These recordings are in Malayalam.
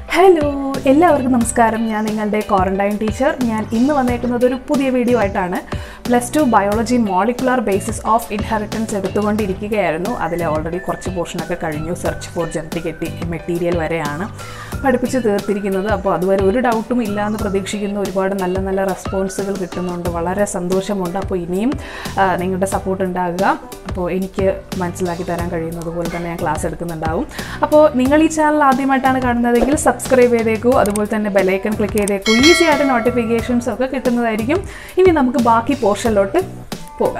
ഹലോ എല്ലാവർക്കും നമസ്കാരം ഞാൻ നിങ്ങളുടെ ക്വാറന്റൈൻ ടീച്ചർ ഞാൻ ഇന്ന് വന്നേക്കുന്നത് ഒരു പുതിയ വീഡിയോ ആയിട്ടാണ് plus two biology molecular basis of inheritance എടുത്തുകൊണ്ടിരിക്കുകയായിരുന്നു അതിൽ ഓൾറെഡി കുറച്ച് പോർഷനൊക്കെ കഴിഞ്ഞു സെർച്ച് ഫോർ ജനറ്റിക് മെറ്റീരിയൽ വരെയാണ് പഠിപ്പിച്ച് തീർത്തിരിക്കുന്നത് അപ്പോൾ അതുവരെ ഒരു ഡൗട്ടും ഇല്ല എന്ന് പ്രതീക്ഷിക്കുന്നു ഒരുപാട് നല്ല നല്ല റെസ്പോൺസുകൾ കിട്ടുന്നുണ്ട് വളരെ സന്തോഷമുണ്ട് അപ്പോൾ ഇനിയും ആ, നിങ്ങളുടെ സപ്പോർട്ട് ഉണ്ടാകുക അപ്പോൾ എനിക്ക് മനസ്സിലാക്കി തരാൻ കഴിയുന്നത് പോലെ തന്നെ ഞാൻ ക്ലാസ് എടുക്കുന്നുണ്ടാവും അപ്പോൾ നിങ്ങൾ ഈ ചാനൽ ആദ്യമായിട്ടാണ് കാണുന്നതെങ്കിൽ സബ്സ്ക്രൈബ് ചെയ്തേക്കൂ അതുപോലെ തന്നെ ബെലൈക്കൺ ക്ലിക്ക് ചെയ്തേക്കൂ ഈസി ആയിട്ട് നോട്ടിഫിക്കേഷൻസ് ഒക്കെ കിട്ടുന്നതായിരിക്കും ഇനി നമുക്ക് ബാക്കി പോർഷനിലോട്ട് പോകാം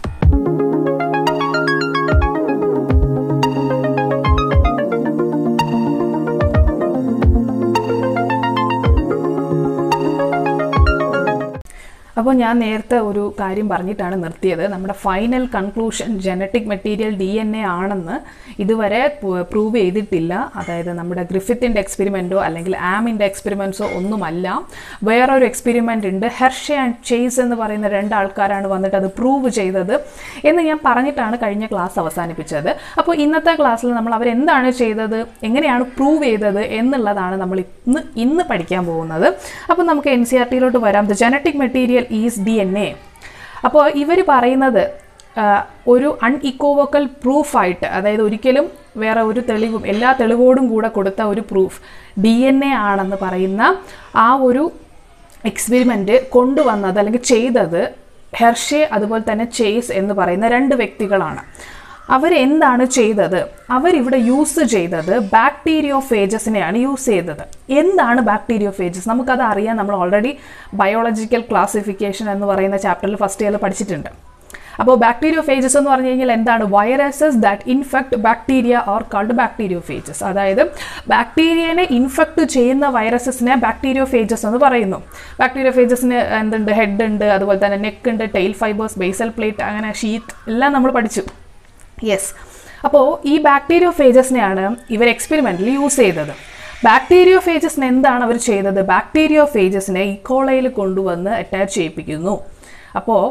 അപ്പോൾ ഞാൻ നേരത്തെ ഒരു കാര്യം പറഞ്ഞിട്ടാണ് നിർത്തിയത് നമ്മുടെ final conclusion genetic material D N A ആണെന്ന് ഇതുവരെ പ്രൂവ് ചെയ്തിട്ടില്ല അതായത് നമ്മുടെ ഗ്രിഫിത്തിൻ്റെ എക്സ്പെരിമെൻറ്റോ അല്ലെങ്കിൽ ആമിൻ്റെ എക്സ്പെരിമെൻറ്റ്സോ ഒന്നുമല്ല വേറൊരു എക്സ്പെരിമെൻ്റ് ഉണ്ട് ഹെർഷെ ആൻഡ് ചേസ് എന്ന് പറയുന്ന രണ്ട് ആൾക്കാരാണ് വന്നിട്ട് അത് പ്രൂവ് ചെയ്തത് എന്ന് ഞാൻ പറഞ്ഞിട്ടാണ് കഴിഞ്ഞ ക്ലാസ് അവസാനിപ്പിച്ചത് അപ്പോൾ ഇന്നത്തെ ക്ലാസ്സിൽ നമ്മൾ അവരെന്താണ് ചെയ്തത് എങ്ങനെയാണ് പ്രൂവ് ചെയ്തത് എന്നുള്ളതാണ് നമ്മൾ ഇന്ന് ഇന്ന് പഠിക്കാൻ പോകുന്നത് അപ്പോൾ നമുക്ക് എൻ സി ആർ ടിയിലോട്ട് വരാം the genetic material is D N A അപ്പോൾ ഇവർ പറയുന്നത് ആ, ഒരു അൺഇക്കോവക്കൽ പ്രൂഫായിട്ട് അതായത് ഒരിക്കലും വേറെ ഒരു തെളിവും എല്ലാ തെളിവോടും കൂടെ കൊടുത്ത ഒരു പ്രൂഫ് ഡി എൻ എ ആണെന്ന് പറയുന്ന ആ ഒരു എക്സ്പെരിമെൻ്റ് കൊണ്ടുവന്നത് അല്ലെങ്കിൽ ചെയ്തത് ഹെർഷെ അതുപോലെ തന്നെ ചേസ് എന്ന് പറയുന്ന രണ്ട് വ്യക്തികളാണ് അവരെന്താണ് ചെയ്തത് അവരിവിടെ യൂസ് ചെയ്തത് ബാക്ടീരിയോഫേജസിനെയാണ് യൂസ് ചെയ്തത് എന്താണ് ബാക്ടീരിയോഫേജസ് നമുക്കത് അറിയാം നമ്മൾ ഓൾറെഡി ബയോളജിക്കൽ ക്ലാസിഫിക്കേഷൻ എന്ന് പറയുന്ന ചാപ്റ്ററിൽ ഫസ്റ്റ് ഇയർ പഠിച്ചിട്ടുണ്ട് അപ്പോൾ ബാക്ടീരിയോഫേജസ് എന്ന് പറഞ്ഞു കഴിഞ്ഞാൽ എന്താണ് viruses that infect bacteria or called bacteriophages അതായത് ബാക്ടീരിയനെ ഇൻഫെക്ട് ചെയ്യുന്ന വൈറസസിനെ ബാക്ടീരിയോഫേജസ് എന്ന് പറയുന്നു ബാക്ടീരിയോഫേജസിന് എന്തുണ്ട് ഹെഡ് ഉണ്ട് അതുപോലെ തന്നെ നെക്ക് ഉണ്ട് ടെയിൽ ഫൈബേഴ്സ് ബേസൽ പ്ലേറ്റ് അങ്ങനെ ഷീറ്റ് എല്ലാം നമ്മൾ പഠിച്ചു യെസ് അപ്പോൾ ഈ ബാക്ടീരിയോഫേജസിനെയാണ് ഇവർ എക്സ്പെരിമെൻറ്റിൽ യൂസ് ചെയ്തത് ബാക്ടീരിയോഫേജസിന് എന്താണ് അവർ ചെയ്തത് ബാക്ടീരിയോഫേജസിനെ ഇക്കോളയിൽ കൊണ്ടുവന്ന് അറ്റാച്ച് ചെയ്യിപ്പിക്കുന്നു അപ്പോൾ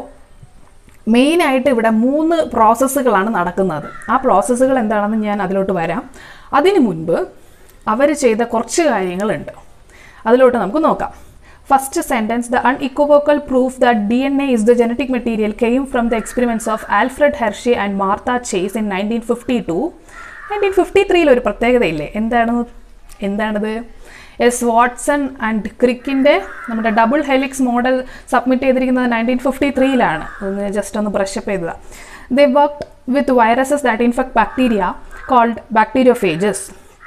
മെയിനായിട്ട് ഇവിടെ മൂന്ന് പ്രോസസ്സുകളാണ് നടക്കുന്നത് ആ പ്രോസസ്സുകൾ എന്താണെന്ന് ഞാൻ അതിലോട്ട് വരാം അതിനു മുൻപ് അവർ ചെയ്ത കുറച്ച് കാര്യങ്ങളുണ്ട് അതിലോട്ട് നമുക്ക് നോക്കാം first sentence the unequivocal proof that D N A is the genetic material came from the experiments of Alfred Hershey and Martha Chase in nineteen fifty two nineteen fifty ത്രീയിൽ ഒരു പ്രത്യേകതയില്ലേ എന്താണ് എന്താണിത് എസ് വാട്സൺ ആൻഡ് ക്രിക്കിൻ്റെ നമ്മുടെ ഡബിൾ ഹെലിക്സ് മോഡൽ സബ്മിറ്റ് ചെയ്തിരിക്കുന്നത് നയൻറ്റീൻ ഫിഫ്റ്റി ത്രീയിലാണ് ഒന്ന് ജസ്റ്റ് ഒന്ന് ബ്രഷപ്പ് ചെയ്തതാണ് they work with viruses that infect bacteria called bacteriophages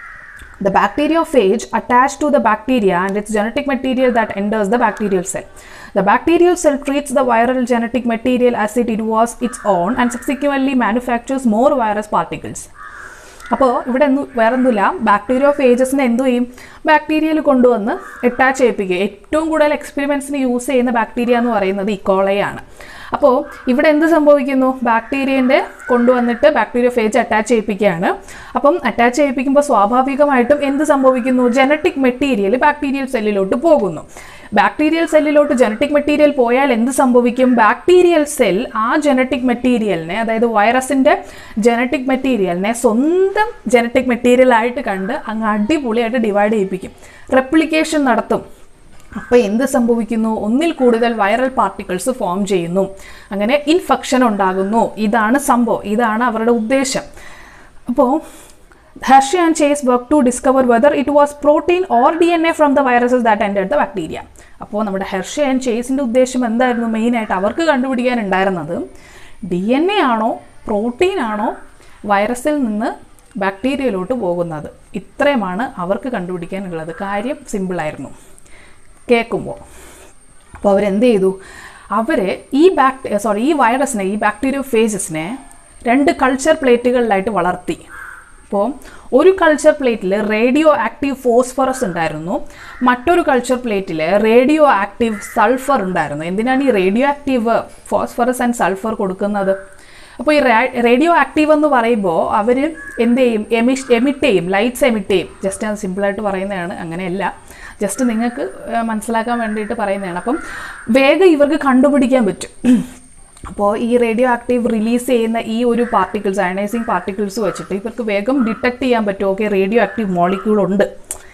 The bacteriophage attached to the bacteria and its genetic material that enters the bacterial cell. The bacterial cell treats the viral genetic material as if it was its own and subsequently manufactures more virus particles. അപ്പോൾ ഇവിടെ ഒന്നും വേറെ ഒന്നുമില്ല ബാക്ടീരിയ ഫേജസിനെ എന്തു ചെയ്യും ബാക്ടീരിയയിൽ കൊണ്ടുവന്ന് അറ്റാച്ച് ചെയ്യിപ്പിക്കുക ഏറ്റവും കൂടുതൽ എക്സ്പെരിമെൻറ്റ്സിന് യൂസ് ചെയ്യുന്ന ബാക്ടീരിയ എന്ന് പറയുന്നത് ഇക്കോളയാണ് അപ്പോൾ ഇവിടെ എന്ത് സംഭവിക്കുന്നു ബാക്ടീരിയൻ്റെ കൊണ്ടുവന്നിട്ട് ബാക്ടീരിയ ഫേജ് അറ്റാച്ച് ചെയ്യിപ്പിക്കുകയാണ് അപ്പം അറ്റാച്ച് ചെയ്യിപ്പിക്കുമ്പോൾ സ്വാഭാവികമായിട്ടും എന്ത് സംഭവിക്കുന്നു ജനറ്റിക് മെറ്റീരിയൽ ബാക്ടീരിയൽ സെല്ലിലോട്ട് പോകുന്നു ബാക്ടീരിയൽ സെല്ലിലോട്ട് ജനറ്റിക് മെറ്റീരിയൽ പോയാൽ എന്ത് സംഭവിക്കും ബാക്ടീരിയൽ സെൽ ആ ജനറ്റിക് മെറ്റീരിയലിനെ അതായത് വൈറസിൻ്റെ ജനറ്റിക് മെറ്റീരിയലിനെ സ്വന്തം ജനറ്റിക് മെറ്റീരിയൽ ആയിട്ട് കണ്ട് അങ്ങ് അടിപൊളിയായിട്ട് ഡിവൈഡ് ചെയ്യിപ്പിക്കും റെപ്ലിക്കേഷൻ നടത്തും അപ്പോൾ എന്ത് സംഭവിക്കുന്നു ഒന്നിൽ കൂടുതൽ വൈറൽ പാർട്ടിക്കിൾസ് ഫോം ചെയ്യുന്നു അങ്ങനെ ഇൻഫെക്ഷൻ ഉണ്ടാകുന്നു ഇതാണ് സംഭവം ഇതാണ് അവരുടെ ഉദ്ദേശം അപ്പോൾ Hershey and Chase work to discover whether it was protein or D N A from the viruses that enter the bacteria അപ്പോൾ നമ്മുടെ ഹെർഷി ആൻഡ് ചേസിൻ്റെ ഉദ്ദേശം എന്തായിരുന്നു മെയിനായിട്ട് അവർക്ക് കണ്ടുപിടിക്കാൻ ഉണ്ടായിരുന്നത് ഡി എൻ എ ആണോ പ്രോട്ടീൻ ആണോ വൈറസിൽ നിന്ന് ബാക്ടീരിയയിലോട്ട് പോകുന്നത് ഇത്രയുമാണ് അവർക്ക് കണ്ടുപിടിക്കാനുള്ളത് കാര്യം സിമ്പിളായിരുന്നു കേൾക്കുമ്പോൾ അപ്പോൾ അവരെന്ത് ചെയ്തു അവർ ഈ ബാക്ടീരിയ സോറി ഈ വൈറസിനെ ഈ ബാക്ടീരിയോ ഫേജസിനെ രണ്ട് കൾച്ചർ പ്ലേറ്റുകളിലായിട്ട് വളർത്തി അപ്പോൾ ഒരു കൾച്ചർ പ്ലേറ്റിൽ റേഡിയോ ആക്റ്റീവ് ഫോസ്ഫറസ് ഉണ്ടായിരുന്നു മറ്റൊരു കൾച്ചർ പ്ലേറ്റിൽ റേഡിയോ ആക്റ്റീവ് സൾഫർ ഉണ്ടായിരുന്നു എന്തിനാണ് ഈ radioactive phosphorus and sulphur കൊടുക്കുന്നത് അപ്പോൾ ഈ റേഡിയോ ആക്റ്റീവ് എന്ന് പറയുമ്പോൾ അവർ എന്ത് ചെയ്യും എമി എമിറ്റ് ചെയ്യും ലൈറ്റ്സ് എമിറ്റ് ചെയ്യും ജസ്റ്റ് അത് സിമ്പിളായിട്ട് പറയുന്നതാണ് അങ്ങനെയല്ല ജസ്റ്റ് നിങ്ങൾക്ക് ഏഹ്, മനസ്സിലാക്കാൻ വേണ്ടിയിട്ട് പറയുന്നതാണ് അപ്പം വേഗം ഇവർക്ക് കണ്ടുപിടിക്കാൻ പറ്റും അപ്പോൾ ഈ റേഡിയോ ആക്റ്റീവ് റിലീസ് ചെയ്യുന്ന ഈ ഒരു പാർട്ടിക്കിൾസ് അയണൈസിങ് പാർട്ടിക്കിൾസ് വെച്ചിട്ട് ഇവർക്ക് വേഗം ഡിറ്റക്ട് ചെയ്യാൻ പറ്റും ഓക്കെ റേഡിയോ ആക്റ്റീവ് മോളിക്യൂൾ ഉണ്ട്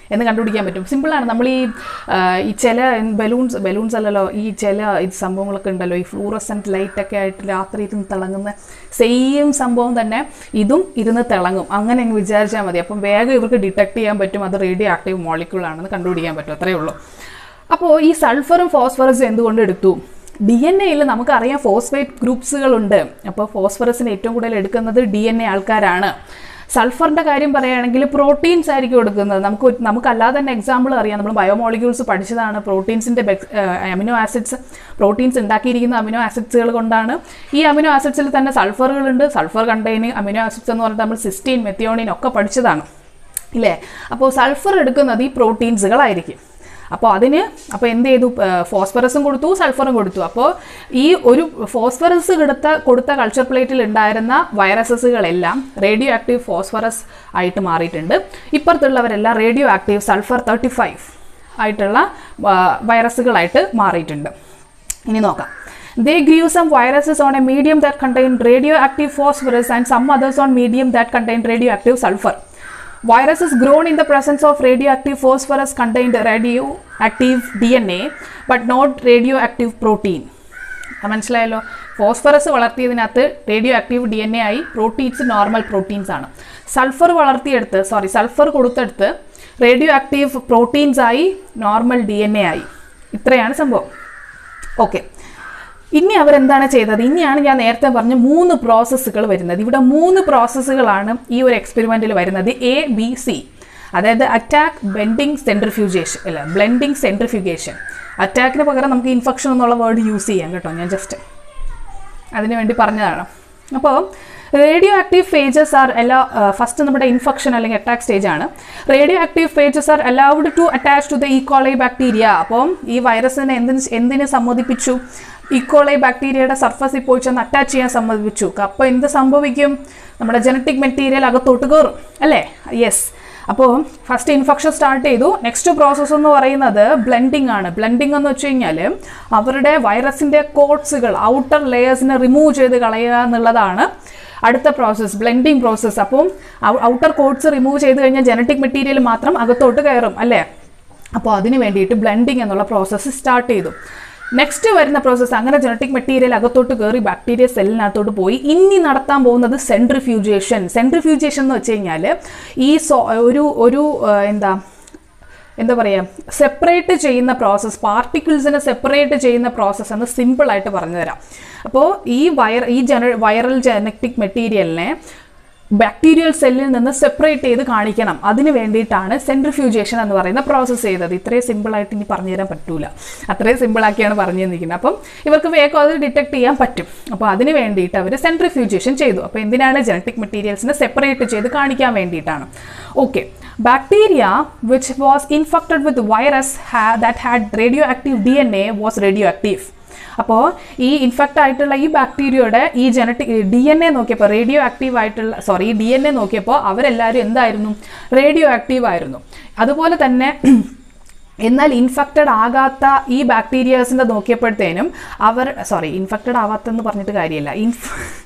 എന്ന് കണ്ടുപിടിക്കാൻ പറ്റും സിമ്പിളാണ് നമ്മൾ ഈ ആ, ഈ ചില ബലൂൺസ് ബലൂൺസ് അല്ലല്ലോ ഈ ചില ഇത് സംഭവങ്ങളൊക്കെ ഉണ്ടല്ലോ ഈ ഫ്ലൂറസെൻറ്റ് ലൈറ്റൊക്കെ ആയിട്ട് രാത്രി ഇരുന്ന് തിളങ്ങുന്ന സെയിം സംഭവം തന്നെ ഇതും ഇരുന്ന് തിളങ്ങും അങ്ങനെ അങ്ങ് വിചാരിച്ചാൽ മതി അപ്പം വേഗം ഇവർക്ക് ഡിറ്റക്ട് ചെയ്യാൻ പറ്റും അത് റേഡിയോ ആക്റ്റീവ് മോളിക്യൂൾ ആണെന്ന് കണ്ടുപിടിക്കാൻ പറ്റും അത്രയേ ഉള്ളൂ അപ്പോൾ ഈ സൾഫറും ഫോസ്ഫറസും എന്തുകൊണ്ട് എടുത്തു ഡി എൻ എയിൽ നമുക്കറിയാം ഫോസ്ഫേറ്റ് ഗ്രൂപ്പ്സുകളുണ്ട് അപ്പോൾ ഫോസ്ഫറസിന് ഏറ്റവും കൂടുതൽ എടുക്കുന്നത് ഡി എൻ എ ആൾക്കാരാണ് സൾഫറിൻ്റെ കാര്യം പറയുകയാണെങ്കിൽ പ്രോട്ടീൻസ് ആയിരിക്കും എടുക്കുന്നത് നമുക്ക് ഒരു- നമുക്കല്ലാതെ തന്നെ എക്സാമ്പിൾ അറിയാം നമ്മൾ ബയോമോളിക്യൂൾസ് പഠിച്ചതാണ് പ്രോട്ടീൻസിൻ്റെ അമിനോ ആസിഡ്സ് പ്രോട്ടീൻസ് ഉണ്ടാക്കിയിരിക്കുന്ന അമിനോ ആസിഡ്സുകൾ കൊണ്ടാണ് ഈ അമിനോ ആസിഡ്സിൽ തന്നെ സൾഫറുകളുണ്ട് സൾഫർ കണ്ടെയ്നിങ് അമിനോ ആസിഡ്സ് എന്ന് പറഞ്ഞാൽ നമ്മൾ സിസ്റ്റീൻ മെത്തിയോണിൻ ഒക്കെ പഠിച്ചതാണ് ഇല്ലേ അപ്പോൾ സൾഫർ എടുക്കുന്നത് ഈ പ്രോട്ടീൻസുകളായിരിക്കും അപ്പോൾ അതിന് അപ്പോൾ എന്ത് ചെയ്തു ഫോസ്ഫറസും കൊടുത്തു സൾഫറും കൊടുത്തു അപ്പോൾ ഈ ഒരു ഫോസ്ഫറസ് കൊടുത്ത കൊടുത്ത കൾച്ചർ പ്ലേറ്റിൽ ഉണ്ടായിരുന്ന വൈറസസുകളെല്ലാം റേഡിയോ ആക്റ്റീവ് ഫോസ്ഫറസ് ആയിട്ട് മാറിയിട്ടുണ്ട് ഇപ്പുറത്തുള്ളവരെല്ലാം radioactive sulphur thirty five ആയിട്ടുള്ള ആ, വൈറസുകളായിട്ട് മാറിയിട്ടുണ്ട് ഇനി നോക്കാം They grew some viruses on a medium that contained radioactive phosphorus and some others on medium that contained radioactive sulfur. Viruses grown in the presence of radioactive phosphorus contained radioactive DNA but not radioactive protein. അത് മനസ്സിലായല്ലോ ഫോസ്ഫറസ് വളർത്തിയതിനകത്ത് radioactive D N A ആയി പ്രോട്ടീൻസ് നോർമൽ പ്രോട്ടീൻസ് ആണ് സൾഫർ വളർത്തിയെടുത്ത് സോറി സൾഫർ കൊടുത്തെടുത്ത് റേഡിയോ ആക്റ്റീവ് പ്രോട്ടീൻസ് ആയി നോർമൽ ഡി എൻ എ ആയി ഇത്രയാണ് സംഭവം ഓക്കെ ഇനി അവരെന്താണ് ചെയ്തത് ഇനിയാണ് ഞാൻ നേരത്തെ പറഞ്ഞ മൂന്ന് പ്രോസസ്സുകൾ വരുന്നത് ഇവിടെ മൂന്ന് പ്രോസസ്സുകളാണ് ഈ ഒരു എക്സ്പെരിമെൻറ്റിൽ വരുന്നത് എ ബി സി അതായത് അറ്റാക്ക് ബെൻഡിങ് സെൻട്രിഫ്യൂഗേഷൻ അല്ല ബ്ലെൻഡിങ് സെൻട്രിഫ്യൂഗേഷൻ അറ്റാക്കിന് പകരം നമുക്ക് ഇൻഫെക്ഷൻ എന്നുള്ള വേർഡ് യൂസ് ചെയ്യാം കേട്ടോ ഞാൻ ജസ്റ്റ് അതിനു വേണ്ടി പറഞ്ഞതാണ് അപ്പോൾ റേഡിയോ ആക്റ്റീവ് ഫേജസ് ആർ എല്ലാ ഫസ്റ്റ് നമ്മുടെ ഇൻഫെക്ഷൻ അല്ലെങ്കിൽ അറ്റാക്ക് സ്റ്റേജ് ആണ് radioactive phages are allowed to attach to the E coli bacteria അപ്പം ഈ വൈറസിനെ എന്തിന് എന്തിന് സമ്മതിപ്പിച്ചു ഈക്കോളൈ ബാക്ടീരിയയുടെ സർഫസിൽ പോയി ചെന്ന് അറ്റാച്ച് ചെയ്യാൻ സമ്മതിപ്പിച്ചു അപ്പോൾ എന്ത് സംഭവിക്കും നമ്മുടെ ജനറ്റിക് മെറ്റീരിയൽ അകത്തോട്ട് കയറും അല്ലേ യെസ് അപ്പോൾ ഫസ്റ്റ് ഇൻഫെക്ഷൻ സ്റ്റാർട്ട് ചെയ്തു നെക്സ്റ്റ് പ്രോസസ്സ് എന്ന് പറയുന്നത് ബ്ലെൻഡിങ് ആണ് ബ്ലെൻഡിങ് എന്ന് വെച്ച് കഴിഞ്ഞാൽ അവരുടെ വൈറസിൻ്റെ കോട്ട്സുകൾ ഔട്ടർ ലെയേഴ്സിനെ റിമൂവ് ചെയ്ത് കളയുക എന്നുള്ളതാണ് അടുത്ത പ്രോസസ്സ് ബ്ലെൻഡിങ് പ്രോസസ്സ് അപ്പം ഔട്ടർ കോട്ട്സ് റിമൂവ് ചെയ്ത് കഴിഞ്ഞാൽ ജനറ്റിക് മെറ്റീരിയൽ മാത്രം അകത്തോട്ട് കയറും അല്ലേ അപ്പോൾ അതിന് വേണ്ടിയിട്ട് ബ്ലെൻഡിങ് എന്നുള്ള പ്രോസസ്സ് സ്റ്റാർട്ട് ചെയ്തു നെക്സ്റ്റ് വരുന്ന പ്രോസസ്സ് അങ്ങനെ ജനറ്റിക് മെറ്റീരിയൽ അകത്തോട്ട് കയറി ബാക്ടീരിയ സെല്ലിനകത്തോട്ട് പോയി ഇനി നടത്താൻ പോകുന്നത് സെൻട്രിഫ്യൂജേഷൻ സെൻട്രിഫ്യൂജേഷൻ എന്ന് വെച്ച് കഴിഞ്ഞാൽ ഈ സോ ഒരു ഒരു ആ, എന്താ എന്താ പറയുക സെപ്പറേറ്റ് ചെയ്യുന്ന പ്രോസസ്സ് പാർട്ടിക്കിൾസിനെ സെപ്പറേറ്റ് ചെയ്യുന്ന പ്രോസസ്സ് എന്ന് സിമ്പിളായിട്ട് പറഞ്ഞു തരാം അപ്പോൾ ഈ വൈറ ഈ ജന വൈറൽ ജനറ്റിക് മെറ്റീരിയലിനെ ബാക്ടീരിയൽ സെല്ലിൽ നിന്ന് സെപ്പറേറ്റ് ചെയ്ത് കാണിക്കണം അതിന് വേണ്ടിയിട്ടാണ് സെൻട്രിഫ്യൂജേഷൻ എന്ന് പറയുന്ന പ്രോസസ്സ് ചെയ്തത് ഇത്രയും സിമ്പിളായിട്ട് ഇനി പറഞ്ഞു തരാൻ പറ്റൂല അത്രയും സിമ്പിളാക്കിയാണ് പറഞ്ഞു തന്നിരിക്കുന്നത് അപ്പം ഇവർക്ക് വേഗം അത് ഡിറ്റക്ട് ചെയ്യാൻ പറ്റും അപ്പോൾ അതിന് വേണ്ടിയിട്ട് അവർ സെൻട്രിഫ്യൂജേഷൻ ചെയ്തു അപ്പോൾ എന്തിനാണ് ജനറ്റിക് മെറ്റീരിയൽസിനെ സെപ്പറേറ്റ് ചെയ്ത് കാണിക്കാൻ വേണ്ടിയിട്ടാണ് okay bacteria which was infected with virus that had radioactive D N A was radioactive അപ്പോൾ ഈ ഇൻഫെക്റ്റ് ആയിട്ടുള്ള ഈ ബാക്ടീരിയയുടെ ഈ ജനറ്റിക് ഡി എൻ എ നോക്കിയപ്പോൾ റേഡിയോ ആക്റ്റീവ് ആയിട്ടുള്ള സോറി ഈ ഡി എൻ എ നോക്കിയപ്പോൾ അവരെല്ലാവരും എന്തായിരുന്നു റേഡിയോ ആക്റ്റീവ് ആയിരുന്നു അതുപോലെ തന്നെ എന്നാൽ ഇൻഫെക്റ്റഡ് ആകാത്ത ഈ ബാക്ടീരിയാസിൻ്റെ നോക്കിയപ്പോഴത്തേനും അവർ സോറി ഇൻഫെക്റ്റഡ് ആവാത്തെന്ന് പറഞ്ഞിട്ട് കാര്യമില്ല ഇൻഫ്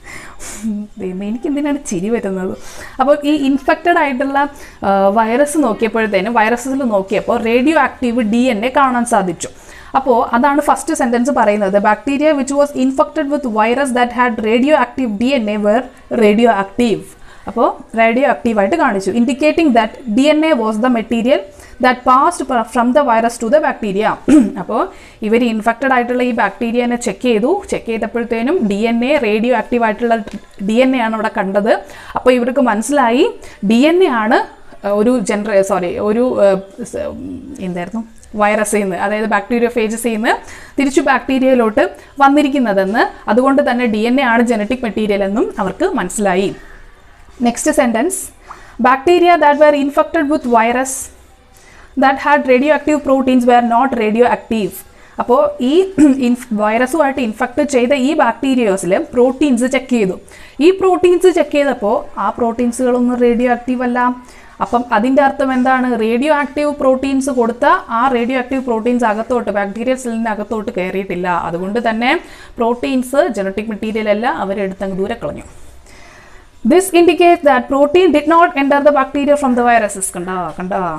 ദൈവമേ, എനിക്ക് എന്തിനാണ് ചിരി വരുന്നത് അപ്പോൾ ഈ ഇൻഫെക്റ്റഡ് ആയിട്ടുള്ള വൈറസ് നോക്കിയപ്പോഴത്തേനും വൈറസിൽ നോക്കിയപ്പോൾ radioactive D N A കാണാൻ സാധിച്ചു അപ്പോൾ അതാണ് ഫസ്റ്റ് സെൻറ്റൻസ് പറയുന്നത് bacteria which was infected with virus that had radioactive D N A were radioactive അപ്പോൾ റേഡിയോ ആക്റ്റീവായിട്ട് കാണിച്ചു indicating that D N A was the material that passed from the virus to the bacteria അപ്പോൾ ഇവർ ഇൻഫെക്റ്റഡ് ആയിട്ടുള്ള ഈ ബാക്ടീരിയനെ ചെക്ക് ചെയ്തു ചെക്ക് ചെയ്തപ്പോഴത്തേനും D N A radioactive ആയിട്ടുള്ള ഡി എൻ എ ആണ് അവിടെ കണ്ടത് അപ്പോൾ ഇവർക്ക് മനസ്സിലായി ഡി എൻ എ ആണ് ഏഹ്, ഒരു ജനറ സോറി ഒരു ഏഹ്, സ്- എന്തായിരുന്നു വൈറസിൽ നിന്ന് അതായത് ബാക്ടീരിയ ഫേജസിൽ നിന്ന് തിരിച്ചു ബാക്ടീരിയയിലോട്ട് വന്നിരിക്കുന്നതെന്ന് അതുകൊണ്ട് തന്നെ ഡി എൻ എ ആണ് ജനറ്റിക് മെറ്റീരിയൽ എന്നും അവർക്ക് മനസ്സിലായി next sentence bacteria that were infected with virus that had radioactive proteins were not radioactive അപ്പോൾ ഈ ഇൻഫ് വൈറസുമായിട്ട് ഇൻഫെക്റ്റ് ചെയ്ത ഈ ബാക്ടീരിയോസിൽ പ്രോട്ടീൻസ് ചെക്ക് ചെയ്തു ഈ പ്രോട്ടീൻസ് ചെക്ക് ചെയ്തപ്പോൾ ആ പ്രോട്ടീൻസുകളൊന്നും റേഡിയോ ആക്റ്റീവ് അല്ല അപ്പം അതിൻ്റെ അർത്ഥം എന്താണ് റേഡിയോ ആക്റ്റീവ് പ്രോട്ടീൻസ് കൊടുത്ത ആ റേഡിയോ ആക്റ്റീവ് പ്രോട്ടീൻസ് അകത്തോട്ട് ബാക്ടീരിയ സെല്ലിൻ്റെ അകത്തോട്ട് കയറിയിട്ടില്ല അതുകൊണ്ട് തന്നെ പ്രോട്ടീൻസ് ജനറ്റിക് മെറ്റീരിയൽ അല്ല അവരെടുത്തങ്ങ് ദൂരെ കളഞ്ഞു This indicates that protein did not enter the bacteria from the viruses. കണ്ടാ കണ്ടാ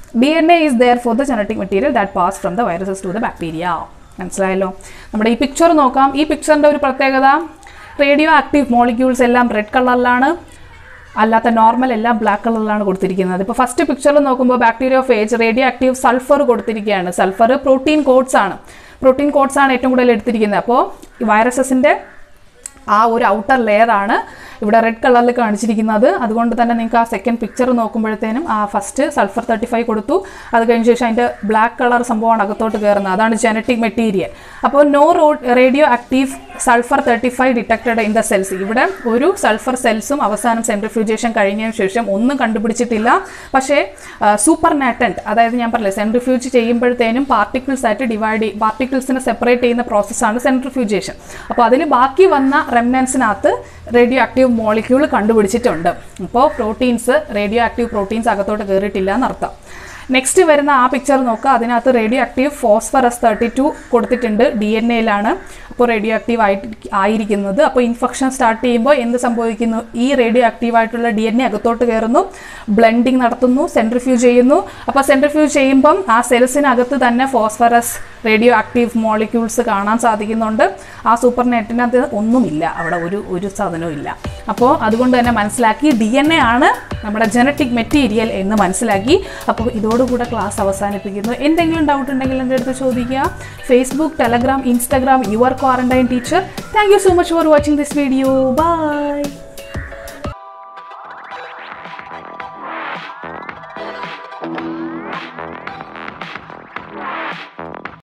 D N A is therefore the genetic material that pass from the viruses to the bacteria മനസ്സിലായല്ലോ നമ്മുടെ ഈ പിക്ചർ നോക്കാം ഈ പിക്ചറിൻ്റെ ഒരു പ്രത്യേകത റേഡിയോ ആക്റ്റീവ് മോളിക്യൂൾസ് എല്ലാം റെഡ് കളറിലാണ് അല്ലാത്ത നോർമൽ എല്ലാം ബ്ലാക്ക് കളറിലാണ് കൊടുത്തിരിക്കുന്നത് ഇപ്പോൾ ഫസ്റ്റ് പിക്ചറിൽ നോക്കുമ്പോൾ bacteriophage radioactive sulphur കൊടുത്തിരിക്കുകയാണ് സൾഫർ പ്രോട്ടീൻ കോഡ്സ് ആണ് പ്രോട്ടീൻ കോഡ്സ് ആണ് ഏറ്റവും കൂടുതൽ എടുത്തിരിക്കുന്നത് അപ്പോൾ ഈ വൈറസസിൻ്റെ ആ ഒരു ഔട്ടർ ലെയർ ആണ് ഇവിടെ റെഡ് കളറിൽ കാണിച്ചിരിക്കുന്നത് അതുകൊണ്ട് തന്നെ നിങ്ങൾക്ക് ആ സെക്കൻഡ് പിക്ചർ നോക്കുമ്പോഴത്തേനും ആ ഫസ്റ്റ് സൾഫർ തേർട്ടി ഫൈവ് കൊടുത്തു അത് കഴിഞ്ഞ ശേഷം അതിൻ്റെ ബ്ലാക്ക് കളർ സംഭവമാണ് അകത്തോട്ട് കയറുന്നത് അതാണ് ജനറ്റിക് മെറ്റീരിയൽ അപ്പോൾ നോ റോ radioactive sulphur thirty five detected in the cells ഇവിടെ ഒരു സൾഫർ സെൽസും അവസാനം സെൻട്രിഫ്യൂജേഷൻ കഴിഞ്ഞതിന് ശേഷം ഒന്നും കണ്ടുപിടിച്ചിട്ടില്ല പക്ഷേ സൂപ്പർ നാറ്റൻറ്റ് അതായത് ഞാൻ പറഞ്ഞില്ലേ സെൻട്രിഫ്യൂജ് ചെയ്യുമ്പോഴത്തേനും പാർട്ടിക്കിൾസ് ആയിട്ട് ഡിവൈഡ് പാർട്ടിക്കിൾസിനെ സെപ്പറേറ്റ് ചെയ്യുന്ന പ്രോസസ്സാണ് സെൻട്രിഫ്യൂജേഷൻ അപ്പോൾ അതിൽ ബാക്കി വന്ന റെമനൻസിനകത്ത് റേഡിയോ ആക്റ്റീവ് മോളിക്യൂൾ കണ്ടുപിടിച്ചിട്ടുണ്ട് അപ്പോൾ പ്രോട്ടീൻസ് റേഡിയോ ആക്റ്റീവ് പ്രോട്ടീൻസ് അകത്തോട്ട് കയറിയിട്ടില്ല എന്നർത്ഥം നെക്സ്റ്റ് വരുന്ന ആ പിക്ചർ നോക്കുക അതിനകത്ത് radioactive phosphorus thirty two കൊടുത്തിട്ടുണ്ട് ഡി എൻ എയിലാണ് അപ്പോൾ റേഡിയോ ആക്റ്റീവ് ആയിട്ട് ആയിരിക്കുന്നത് അപ്പോൾ ഇൻഫെക്ഷൻ സ്റ്റാർട്ട് ചെയ്യുമ്പോൾ എന്ത് സംഭവിക്കുന്നു ഈ റേഡിയോ ആക്റ്റീവ് ആയിട്ടുള്ള ഡി എൻ എ അകത്തോട്ട് കയറുന്നു ബ്ലെൻഡിങ് നടത്തുന്നു സെൻട്രിഫ്യൂജ് ചെയ്യുന്നു അപ്പോൾ സെൻട്രിഫ്യൂജ് ചെയ്യുമ്പം ആ സെൽസിനകത്ത് തന്നെ ഫോസ്ഫറസ് റേഡിയോ ആക്റ്റീവ് മോളിക്യൂൾസ് കാണാൻ സാധിക്കുന്നുണ്ട് ആ സൂപ്പർ നെറ്റിനകത്ത് ഒന്നുമില്ല അവിടെ ഒരു ഒരു സാധനവും ഇല്ല അപ്പോൾ അതുകൊണ്ട് തന്നെ മനസ്സിലാക്കി ഡി എൻ എ ആണ് നമ്മുടെ ജനറ്റിക് മെറ്റീരിയൽ എന്ന് മനസ്സിലാക്കി അപ്പോൾ ഇതോടുകൂടെ ക്ലാസ് അവസാനിപ്പിക്കുന്നു എന്തെങ്കിലും ഡൗട്ട് ഉണ്ടെങ്കിൽ എൻ്റെ അടുത്ത് ചോദിക്കുക Facebook Telegram Instagram your quarantine teacher thank you so much for watching this video by